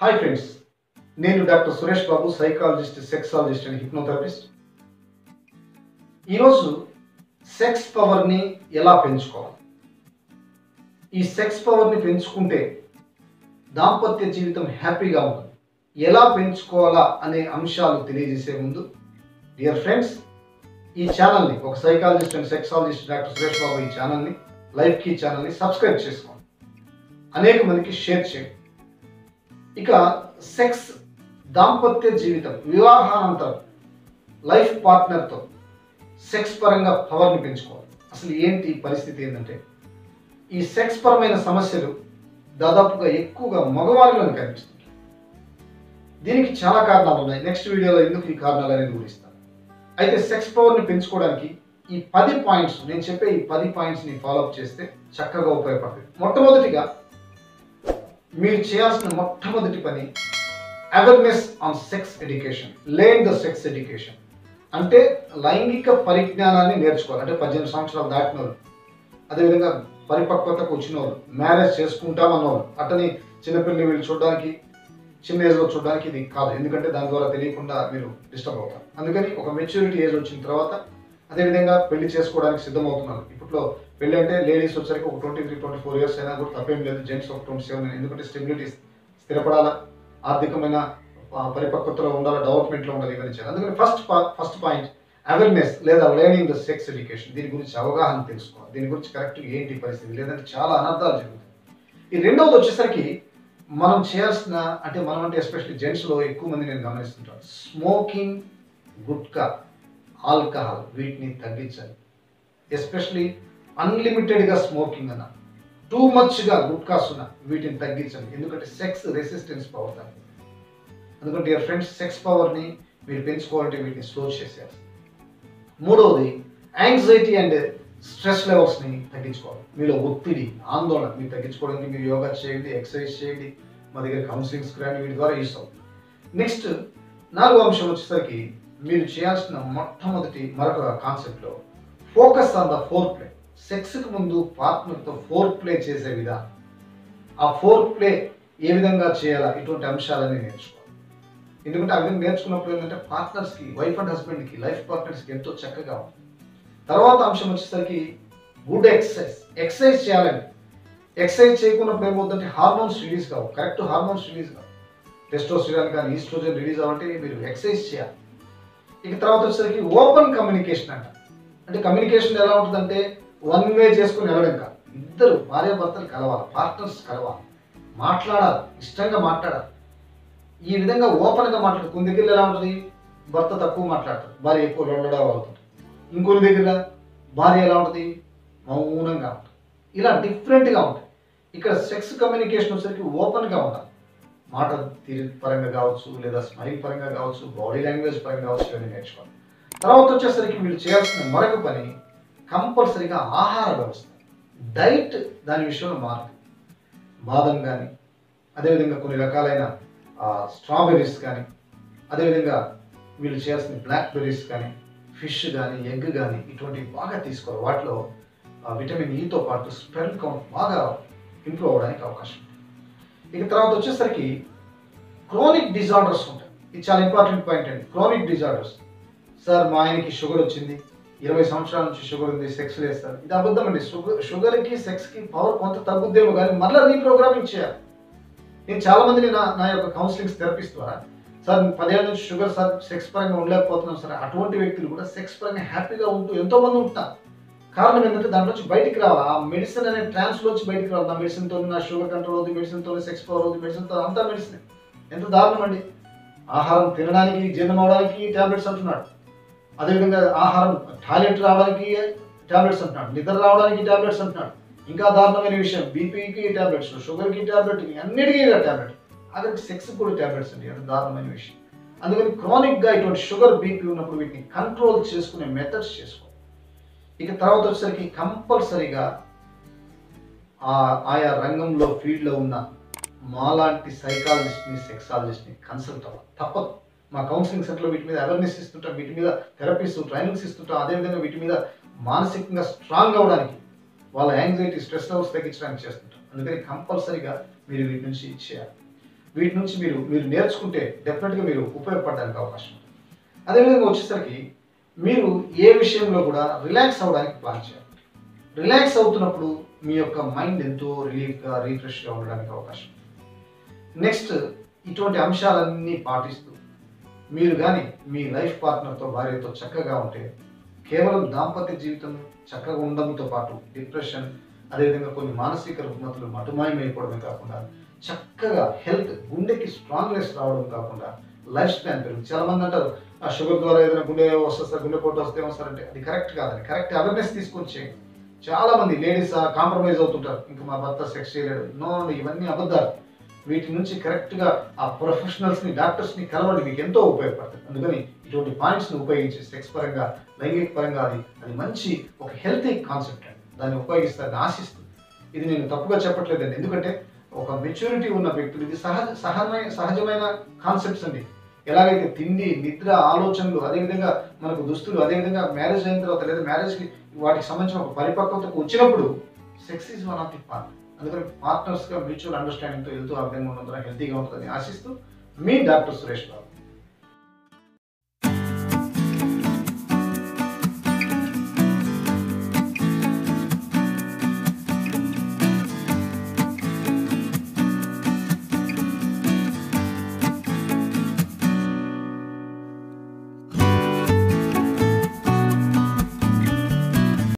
hi friends నేను doctor Suresh Babu psychologist sexologist and hypnotherapist ఈరోజు sex పవర్ని ఎలా పెంచుకోవాలి ఈ సెక్స్ పవర్ని పెంచుకుంటే దాంపత్య జీవితం హ్యాపీగా ఉంటుంది ఎలా పెంచుకోవాలా అనే అంశాలు తెలియజేసే ముందు డియర్ ఫ్రెండ్స్ ఈ ఛానల్ని ఒక psychologist and sexologist doctor Suresh Babu ఈ ఛానల్ని లైఫ్ కీ ఛానల్ని సబ్స్క్రైబ్ చేసుకోండి అనేక మందికి షేర్ చేయండి ఇక సెక్స్ దాంపత్య జీవితం వివాహానంతరం లైఫ్ పార్ట్నర్తో సెక్స్ పరంగా పవర్ని పెంచుకోవాలి అసలు ఏంటి ఈ పరిస్థితి ఏంటంటే ఈ సెక్స్ పరమైన సమస్యలు దాదాపుగా ఎక్కువగా మగవారిలో కనిపిస్తుంది దీనికి చాలా కారణాలు ఉన్నాయి నెక్స్ట్ వీడియోలో ఎందుకు ఈ కారణాలు అనేది వివరిస్తాను అయితే సెక్స్ పవర్ని పెంచుకోవడానికి ఈ పది పాయింట్స్ నేను చెప్పే ఈ పది పాయింట్స్ని ఫాలోఅప్ చేస్తే చక్కగా ఉపయోగపడుతుంది మొట్టమొదటిగా మీరు చేయాల్సిన మొట్టమొదటి పని awareness on sex education learn the sex education అంటే లైంగిక పరిజ్ఞానాన్ని నేర్చుకోవాలి అంటే పద్దెనిమిది సంవత్సరాలు దాటిన వాళ్ళు అదేవిధంగా పరిపక్వతకు వచ్చిన వాళ్ళు మ్యారేజ్ చేసుకుంటామన్న వాళ్ళు అతని చిన్నపిల్లలు వీళ్ళు చూడడానికి చిన్న ఏజ్లో చూడడానికి ఇది కాదు ఎందుకంటే దాని ద్వారా తెలియకుండా మీరు డిస్టర్బ్ అవుతారు అందుకని ఒక మెచ్యూరిటీ ఏజ్ వచ్చిన తర్వాత అదేవిధంగా పెళ్లి చేసుకోవడానికి సిద్ధమవుతున్నారు ఇప్పట్లో పెళ్లి అంటే లేడీస్ వచ్చరికి ఒక twenty three twenty four years అయినా కూడా తప్పేం లేదు జెంట్స్ ఒక ట్వంటీ సెవెన్ ఎందుకంటే స్టెబిలిటీ స్థిరపడాలా ఆర్థికమైన ఆ, పరిపక్వతలో ఉండాలి డెవలప్మెంట్లో ఉండాలి ఇవన్నీ చేయాలి అందుకని ఫస్ట్ ఫస్ట్ పాయింట్ అవేర్నెస్ లేదా లెర్నింగ్ ద సెక్స్ ఎడ్యుకేషన్ దీని గురించి అవగాహన తెలుసుకోవాలి దీని గురించి కరెక్ట్ ఏంటి పరిస్థితి లేదంటే చాలా అనర్థాలు జరుగుతాయి ఈ రెండవది వచ్చేసరికి మనం చేయాల్సిన అంటే మనం అంటే ఎస్పెషల్లీ జెంట్స్లో ఎక్కువ మంది నేను గమనిస్తుంటాను స్మోకింగ్ గుట్కా ఆల్కహాల్ వీటిని తగ్గించాలి ఎస్పెషలీ అన్లిమిటెడ్గా స్మోకింగ్ అన్న టూ మచ్గా గుట్కాస్ ఉన్న వీటిని తగ్గించండి ఎందుకంటే సెక్స్ రెసిస్టెన్స్ పవర్ తగ్గింది ఎందుకంటే డియర్ ఫ్రెండ్స్ సెక్స్ పవర్ని మీరు పెంచుకోవాలంటే వీటిని స్లో చేసేయాలి మూడవది యాంగ్జైటీ అండ్ స్ట్రెస్ లెవెల్స్ని తగ్గించుకోవాలి మీలో ఒత్తిడి ఆందోళన మీరు తగ్గించుకోవడానికి మీరు యోగా చేయండి ఎక్సర్సైజ్ చేయండి మా దగ్గర కౌన్సిలింగ్స్ కానీ వీటి ద్వారా యూస్ అవుతుంది నెక్స్ట్ నాలుగో అంశం వచ్చేసరికి మీరు చేయాల్సిన మొట్టమొదటి మరొక కాన్సెప్ట్లో focus on the foreplay సెక్స్కి ముందు పార్ట్నర్తో ఫోర్ ప్లే చేసే విధానం ఆ ఫోర్ ప్లే ఏ విధంగా చేయాలా ఇటువంటి అంశాలని నేర్చుకోవాలి ఎందుకంటే ఆ విధంగా నేర్చుకున్నప్పుడు ఏంటంటే పార్ట్నర్స్కి వైఫ్ అండ్ హస్బెండ్కి లైఫ్ పార్ట్నర్స్కి ఎంతో చక్కగా ఉంటుంది తర్వాత అంశం వచ్చేసరికి గుడ్ ఎక్సర్సైజ్ ఎక్సర్సైజ్ చేయాలండి ఎక్సర్సైజ్ చేయకున్నప్పుడు ఏమవుతుందంటే హార్మోన్స్ రిలీజ్ కావు కరెక్ట్ హార్మోన్స్ రిలీజ్ కావు టెస్టోస్టిరాన్ కానీ ఈస్ట్రోజన్ రిలీజ్ అవ్వాలంటే మీరు ఎక్సర్సైజ్ చేయాలి ఇక తర్వాత వచ్చేసరికి ఓపెన్ కమ్యూనికేషన్ అంట అంటే కమ్యూనికేషన్ ఎలా ఉంటుందంటే వన్ వే చేసుకుని వెళ్ళడం కాదు ఇద్దరు భార్య భర్తలు కలవాలి పార్ట్నర్స్ కలవాలి మాట్లాడాలి ఇష్టంగా మాట్లాడాలి ఈ విధంగా ఓపెన్గా మాట్లాడు కొన్ని దగ్గర ఎలా ఉంటుంది భర్త తక్కువ మాట్లాడతారు భార్య ఎక్కువ లొల్లడా అవుతుంది ఇంకొన్ని దగ్గర భార్య ఎలా ఉంటుంది మౌనంగా ఉంటుంది ఇలా డిఫరెంట్గా ఉంటాయి ఇక్కడ సెక్స్ కమ్యూనికేషన్ వచ్చేసరికి ఓపెన్గా ఉండాలి మాట తీరు పరంగా కావచ్చు లేదా స్మైల్ పరంగా కావచ్చు బాడీ లాంగ్వేజ్ పరంగా కావచ్చు ఇవన్నీ నేర్చుకోవాలి తర్వాత వచ్చేసరికి మీరు చేయాల్సిన మరొక పని కంపల్సరీగా ఆహార వ్యవస్థ డైట్ దాని విషయంలో మారుతుంది బాదం కానీ అదేవిధంగా కొన్ని రకాలైన స్ట్రాబెర్రీస్ కానీ అదేవిధంగా వీళ్ళు చేయాల్సిన బ్లాక్ బెర్రీస్ కానీ ఫిష్ కానీ ఎగ్ కానీ ఇటువంటివి బాగా తీసుకోవాలి వాటిలో ఆ, విటమిన్ ఈతో పాటు స్పెర్మ్ కౌంట్ బాగా ఇంప్రూవ్ అవ్వడానికి అవకాశం ఉంది ఇక తర్వాత వచ్చేసరికి క్రోనిక్ డిజార్డర్స్ ఉంటాయి ఇది చాలా ఇంపార్టెంట్ పాయింట్ అండి క్రోనిక్ డిజార్డర్స్ సార్ మా ఆయనకి షుగర్ వచ్చింది ఇరవై సంవత్సరాల నుంచి షుగర్ ఉంది సెక్స్ లేదు సార్ ఇది అబద్ధం అండి షుగర్ షుగర్కి సెక్స్కి పవర్ కొంత తగ్గుద్దేమో కానీ మళ్ళీ రీప్రోగ్రామింగ్ చేయాలి నేను చాలా మందిని నా నా యొక్క కౌన్సిలింగ్స్ థెరపిస్ట్ ద్వారా సార్ పదేళ్ళ నుంచి షుగర్ సార్ సెక్స్ పరంగా ఉండలేకపోతున్నాం సార్ అటువంటి వ్యక్తులు కూడా సెక్స్ పరంగా హ్యాపీగా ఉంటూ ఎంతో మంది ఉంటారు కారణం ఏంటంటే దాంట్లో నుంచి బయటికి రావాలి ఆ మెడిసిన్ అనే ట్రాన్స్ నుంచి బయటికి రావాలి నా మెడిసిన్తో నా షుగర్ కంట్రోల్ అవుతుంది మెడిసిన్తో సెక్స్ పవర్ అవుతుంది మెడిసిన్తో అంతా మెడిసిన్ ఎంత దారుణం అండి ఆహారం తినడానికి జీర్ణం అవడానికి ట్యాబ్లెట్స్ అంటున్నాడు అదేవిధంగా ఆహారం టాయిలెట్ రావడానికి ట్యాబ్లెట్స్ అంటున్నాడు నిద్ర రావడానికి ట్యాబ్లెట్స్ అంటున్నాడు ఇంకా దారుణమైన విషయం బీపీకి ట్యాబ్లెట్స్ షుగర్కి ట్యాబ్లెట్ అన్నిటికీ ట్యాబ్లెట్ అక్కడికి సెక్స్ కూడా ట్యాబ్లెట్స్ అండి అది దారుణమైన విషయం అందుకని క్రానిక్గా ఇటువంటి షుగర్ బీపీ ఉన్నప్పుడు వీటిని కంట్రోల్ చేసుకునే మెథడ్స్ చేసుకోవాలి ఇక తర్వాత వచ్చేసరికి కంపల్సరీగా ఆ ఆయా రంగంలో ఫీల్డ్లో ఉన్న మాలాంటి సైకాలజిస్ట్ని సెక్సాలజిస్ట్ని కన్సల్ట్ అవ్వాలి తప్పదు మా కౌన్సిలింగ్ సెంటర్లో వీటి మీద అవేర్నెస్ ఇస్తుంటాం వీటి మీద థెరపీస్ ట్రైనింగ్స్ ఇస్తుంటాం అదేవిధంగా వీటి మీద మానసికంగా స్ట్రాంగ్ అవ్వడానికి వాళ్ళ యాంగ్జైటీ స్ట్రెస్ లెవెల్స్ తగ్గించడానికి చేస్తుంటాం అందుకని కంపల్సరీగా మీరు వీటి నుంచి చేయాలి వీటి నుంచి మీరు మీరు నేర్చుకుంటే డెఫినెట్గా మీరు ఉపయోగపడడానికి అవకాశం ఉంది అదేవిధంగా వచ్చేసరికి మీరు ఏ విషయంలో కూడా రిలాక్స్ అవ్వడానికి ప్లాన్ చేయాలి రిలాక్స్ అవుతున్నప్పుడు మీ యొక్క మైండ్ ఎంతో రిలీఫ్గా రీఫ్రెష్గా ఉండడానికి అవకాశం ఉంది నెక్స్ట్ ఇటువంటి అంశాలన్నీ పాటిస్తూ మీరు కానీ మీ లైఫ్ పార్ట్నర్తో భార్యతో చక్కగా ఉంటే కేవలం దాంపత్య జీవితం చక్కగా ఉండడంతో పాటు డిప్రెషన్ అదేవిధంగా కొన్ని మానసిక రుగ్మతలు మటుమాయమైపోవడమే కాకుండా చక్కగా హెల్త్ గుండెకి స్ట్రాంగ్నెస్ రావడం కాకుండా లైఫ్ స్పాన్ పెరుగుతుంది చాలా మంది అంటారు ఆ షుగర్ ద్వారా ఏదైనా గుండె వస్తుంది సార్ గుండె పోటు వస్తే ఏమో సార్ అంటే అది కరెక్ట్ కాదని కరెక్ట్ అవేర్నెస్ తీసుకొని చేయండి చాలా మంది లేడీస్ కాంప్రమైజ్ అవుతుంటారు ఇంకా మా భర్త సెక్స్ చేయలేడు నో అండి ఇవన్నీ అబద్ధాలు వీటి నుంచి కరెక్ట్గా ఆ ప్రొఫెషనల్స్ని డాక్టర్స్ని కలవండి మీకు ఎంతో ఉపయోగపడుతుంది అందుకని ఇటువంటి పాయింట్స్ని ఉపయోగించి సెక్స్ పరంగా లైంగిక పరంగా అది అది మంచి ఒక హెల్తీ కాన్సెప్ట్ అండి దాన్ని ఉపయోగిస్తారని ఆశిస్తూ ఇది నేను తప్పుగా చెప్పట్లేదండి ఎందుకంటే ఒక మెచ్యూరిటీ ఉన్న వ్యక్తులు ఇది సహజ సహజమైన సహజమైన కాన్సెప్ట్స్ అండి ఎలాగైతే తిండి నిద్ర ఆలోచనలు అదేవిధంగా మనకు దుస్తులు అదేవిధంగా మ్యారేజ్ అయిన తర్వాత లేదా మ్యారేజ్కి వాటికి సంబంధించిన ఒక పరిపక్వతకు వచ్చినప్పుడు sex is one of the part అందుకని పార్ట్నర్స్గా మ్యూచువల్ అండర్స్టాండింగ్తో వెళ్తూ ఆ విధంగా ఉన్నందున హెల్తీగా ఉంటుందని ఆశిస్తూ మీ డాక్టర్ సురేష్ బాబు